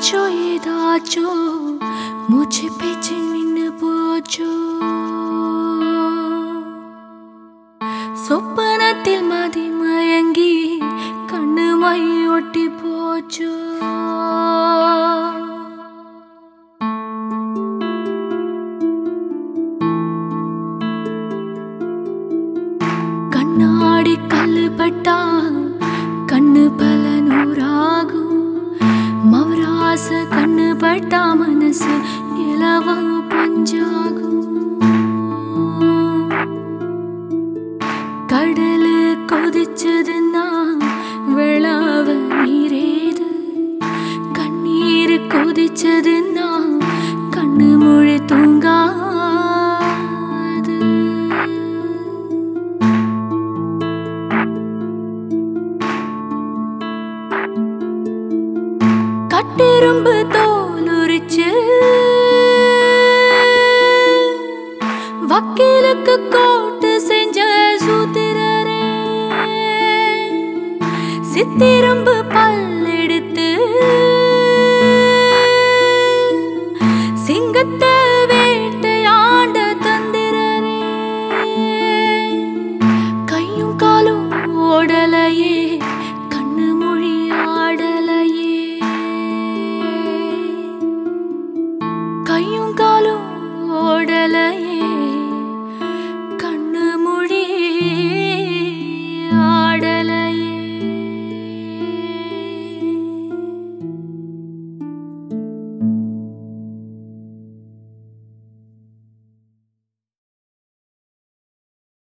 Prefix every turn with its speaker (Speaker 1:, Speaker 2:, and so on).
Speaker 1: என்னாச்சோ ஏதாச்சோ மூச்சு பேச்சு நின்னு போச்சோ சொப்பனத்தில் மதி மயங்கி கண்ணு மை ஒட்டி போச்சோ கண்ணாடி கல்லு பட்டா கண்ணு பல நூறாகும் மவராச கண்ணு பட்டா மனசு இலவ பஞ்சாகும் கடலு கொதிச்சதுன்னா விழாவ நீரேது கண்ணீர் கொதிச்சதுன்னா கண்ணு மொழி தூங்காது கட்டெரும்பு தோலுரிச்சு வக்கீலுக்கு கோட்டு செஞ்ச சூத்திரரே சித்திரம்பு பல்லெடுத்து சிங்கத்தை வேட்டையாண்ட தந்திரரே கையும் காலும் ஓடலையே கண்ணு மொழி ஆடலையே கையும் காலும் ஓடலையே